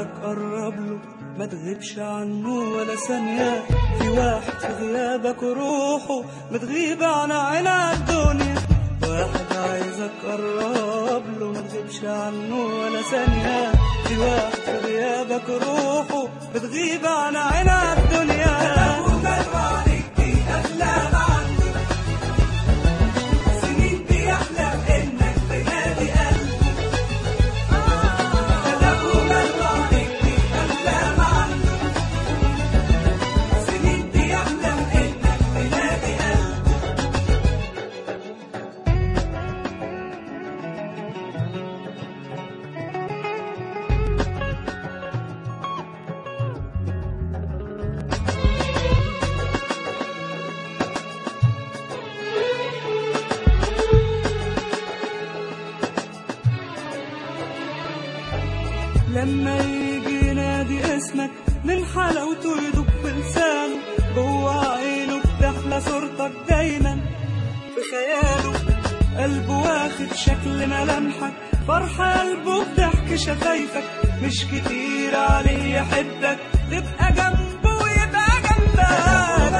عايزك قرب له ما تغيبش عنه ولا ثانية في واحد في غيابك روحه بتغيب عن عينك الدنيا واحد عايزك قرب له ما تغيبش عنه ولا ثانية في واحد في غيابك روحه بتغيب عن عينك الدنيا سنين بيحلم انك تنادي قلبه كتب ومال عليك دي احلام عنده سنين بيحلم انك تنادي قلبه لما يجي ينادي اسمك من حلاوته يدوب بلسانه جوه عينه بتحلى صورتك دايما في خياله قلبه واخد شكل ملامحك فرحة قلبه بضحك شفايفك مش كتير عليه يحبك تبقى جنبه ويبقى جنبك